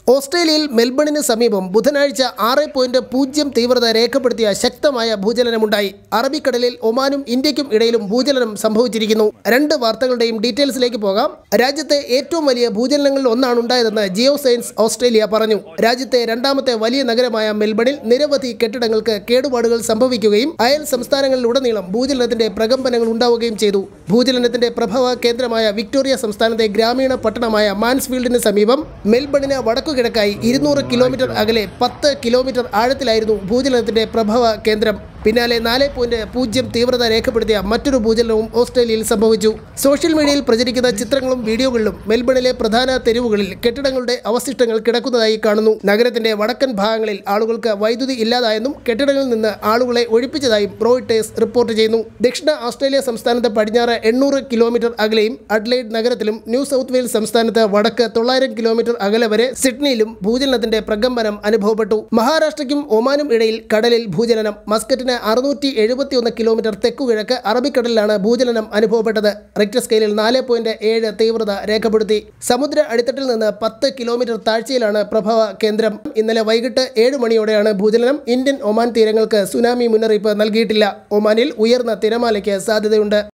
ഓസ്ട്രേലിയയിൽ മെൽബണിന് സമീപം ബുധനാഴ്ച ആറ് പോയിന്റ് പൂജ്യം തീവ്രത രേഖപ്പെടുത്തിയ ശക്തമായ ഭൂചലനമുണ്ടായി അറബിക്കടലിൽ ഒമാനും ഇന്ത്യക്കും ഇടയിലും ഭൂചലനം സംഭവിച്ചിരിക്കുന്നു രണ്ട് വാർത്തകളുടെയും ഡീറ്റെയിൽസിലേക്ക് പോകാം രാജ്യത്തെ ഏറ്റവും വലിയ ഭൂചലനങ്ങളിൽ ഒന്നാണ് ഉണ്ടായതെന്ന് ജിയോ സയൻസ് ഓസ്ട്രേലിയ പറഞ്ഞു രാജ്യത്തെ രണ്ടാമത്തെ വലിയ നഗരമായ മെൽബണിൽ നിരവധി കെട്ടിടങ്ങൾക്ക് കേടുപാടുകൾ സംഭവിക്കുകയും അയൽ സംസ്ഥാനങ്ങളിലുടനീളം ഭൂചലനത്തിന്റെ പ്രകമ്പനങ്ങൾ ഉണ്ടാവുകയും ചെയ്തു ഭൂചലനത്തിന്റെ പ്രഭവ കേന്ദ്രമായ വിക്ടോറിയ സംസ്ഥാനത്തെ ഗ്രാമീണ പട്ടണമായ മാൻസ്ഫീൽഡിന് സമീപം മെൽബണിന് വടക്കുകിഴക്കായി ഇരുന്നൂറ് കിലോമീറ്റർ അകലെ പത്ത് കിലോമീറ്റർ ആഴത്തിലായിരുന്നു ഭൂചലനത്തിന്റെ പ്രഭവ കേന്ദ്രം പിന്നാലെ നാല് പോയിന്റ് പൂജ്യം തീവ്രത രേഖപ്പെടുത്തിയ മറ്റൊരു ഭൂചലനവും ഓസ്ട്രേലിയയിൽ സംഭവിച്ചു സോഷ്യൽ മീഡിയയിൽ പ്രചരിക്കുന്ന ചിത്രങ്ങളും വീഡിയോകളിലും മെൽബണിലെ പ്രധാന തെരുവുകളിൽ കെട്ടിടങ്ങളുടെ അവശിഷ്ടങ്ങൾ കിടക്കുന്നതായി കാണുന്നു നഗരത്തിന്റെ വടക്കൻ ഭാഗങ്ങളിൽ ആളുകൾക്ക് വൈദ്യുതി ഇല്ലാതായെന്നും കെട്ടിടങ്ങളിൽ നിന്ന് ആളുകളെ ഒഴിപ്പിച്ചതായും റോയിട്ടേഴ്സ് റിപ്പോർട്ട് ചെയ്യുന്നു ദക്ഷിണ ഓസ്ട്രേലിയ സംസ്ഥാനത്ത് പടിഞ്ഞാറ് എണ്ണൂറ് കിലോമീറ്റർ അകലെയും അഡ്ലൈഡ് നഗരത്തിലും ന്യൂ സൗത്ത് വെയിൽസ് സംസ്ഥാനത്ത് വടക്ക് തൊള്ളായിരം കിലോമീറ്റർ അകലെ വരെ സിഡ്നിയിലും ഭൂചലനത്തിന്റെ പ്രകമ്പനം അനുഭവപ്പെട്ടു മഹാരാഷ്ട്രയ്ക്കും ഒമാനും ഇടയിൽ കടലിൽ ഭൂചലനം മസ്കറ്റിന് അറുന്നൂറ്റി എഴുപത്തിയൊന്ന് കിലോമീറ്റർ തെക്കുകിഴക്ക് അറബിക്കടലിലാണ് ഭൂചലനം അനുഭവപ്പെട്ടത് റിക്ടർ സ്കെയിലിൽ നാല് പോയിന്റ് ഏഴ് തീവ്രത രേഖപ്പെടുത്തി സമുദ്ര അടിത്തട്ടിൽ നിന്ന് പത്ത് കിലോമീറ്റർ താഴ്ചയിലാണ് പ്രഭവ കേന്ദ്രം ഇന്നലെ വൈകിട്ട് ഏഴ് മണിയോടെയാണ് ഭൂചലനം ഇന്ത്യൻ ഒമാൻ തീരങ്ങൾക്ക് സുനാമി മുന്നറിയിപ്പ് നൽകിയിട്ടില്ല ഒമാനിൽ ഉയർന്ന തിരമാലയ്ക്ക് സാധ്യതയുണ്ട്